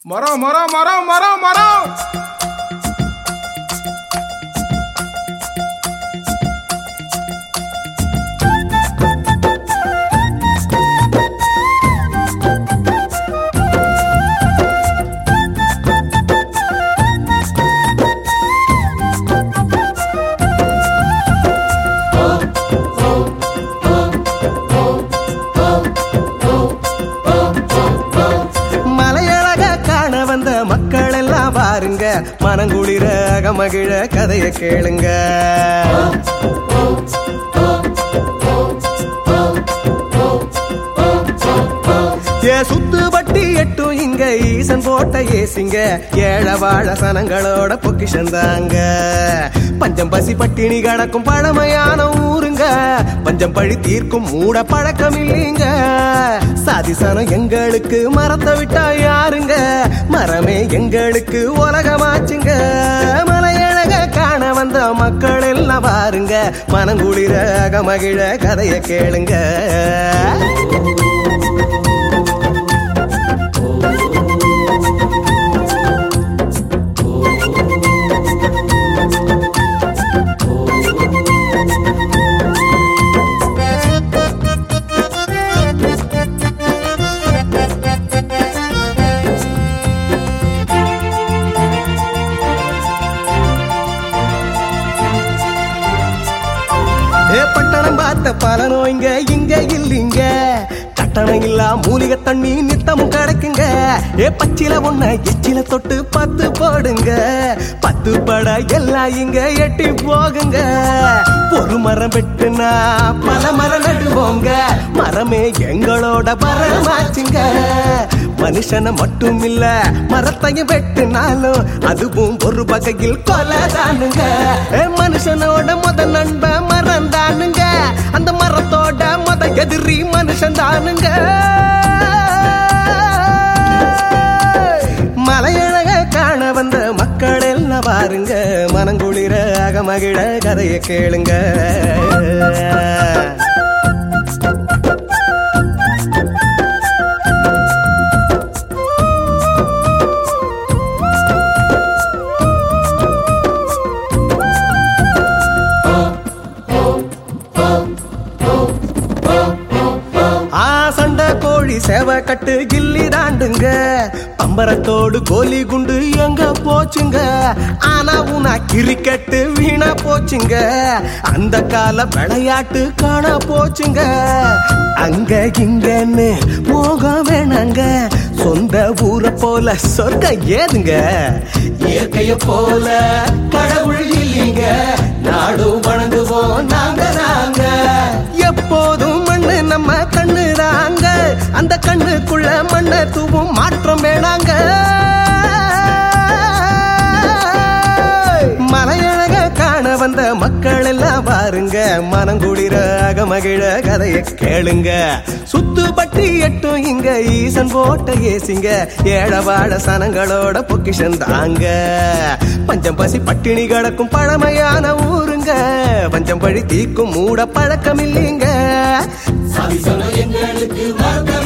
மரம் மரம் மரம் மரம் மரம் மலையழக காண வந்த மக்கள் எல்லாம் பாருங்க மனங்குளிர அகமகிழ கதைய கேளுங்க ஏ சுத்து பட்டி எட்டும் இங்க ஈசன் போட்ட ஏசிங்க ஏழ வாழ சனங்களோட பொக்கிஷந்தாங்க பஞ்சம் பசி பட்டினி கணக்கும் பழமையான ஊருங்க பஞ்சம் பழி தீர்க்கும் மூட பழக்கம் இல்லைங்க சாதிசனம் எங்களுக்கு மரத்தை விட்டா யாருங்க மரமே எங்களுக்கு உலகமாச்சுங்க மலையழக காண வந்த மக்கள் எல்லாம் பாருங்க மனங்குளிர அகமகிழ கதைய கேளுங்க ஏ பட்டணம் பார்த்த பல நோய்ங்க இங்க இல்லைங்க கட்டணம் இல்லா மூலிகை தண்ணி நித்தமும் கிடைக்குங்க ஏ பச்சில ஒண்ண எச்சில தொட்டு பத்து போடுங்க பத்து பட எல்லாம் இங்க எட்டி போகுங்க ஒரு மரம் வெட்டுனா பல மரம் நடுவோங்க மரமே எங்களோட மரமாச்சுங்க மனுஷனை மட்டும் இல்ல மரத்தையும் வெட்டினாலும் அதுவும் ஒரு வகையில் கொலைதானுங்க ஏ, மனுஷனோட முத நண்ப மரம் தானுங்க அந்த மரத்தோட முத எதிரி மனுஷன் தானுங்க மலையழக காண வந்த மக்கள் எல்லாம் பாருங்க மனங்குளிர அகமகிழ கதையை கேளுங்க ஆ சண்டை கோழி சேவை கட்டு கில்லி தாண்டுங்க பம்பரத்தோடு கோலி குண்டு எங்க போச்சுங்க ஆனா உனா கிரிக்கெட்டு வீணா போச்சுங்க அந்த கால விளையாட்டு காண போச்சுங்க அங்க இங்கன்னு மோகம் வேணாங்க சொந்த ஊரை போல சொர்க்கம் ஏதுங்க இயற்கைய போல கடவுள் இல்லைங்க நாடும் வணங்குவோம் நாங்க நாங்க எப்போதும் மண்ணு நம்ம கண்ணு தாங்க அந்த கண்ணுக்குள்ள மண்ணை தூவும் மாற்றம் வேணாங்க மலையழக காண வந்த மக்கள் எல்லாம் பாருங்க மனங்குளிர அகமகிழ கதைய கேளுங்க சுத்து பட்டி எட்டும் இங்க ஈசன் போட்ட ஏசிங்க ஏழவாழ சனங்களோட பொக்கிஷன் தாங்க பஞ்சம் பசி பட்டினி கிடக்கும் பழமையான ஊருங்க பஞ்சம் பழி தீக்கும் மூட பழக்கம் இல்லைங்க சாதி சொன்ன எங்களுக்கு மறக்க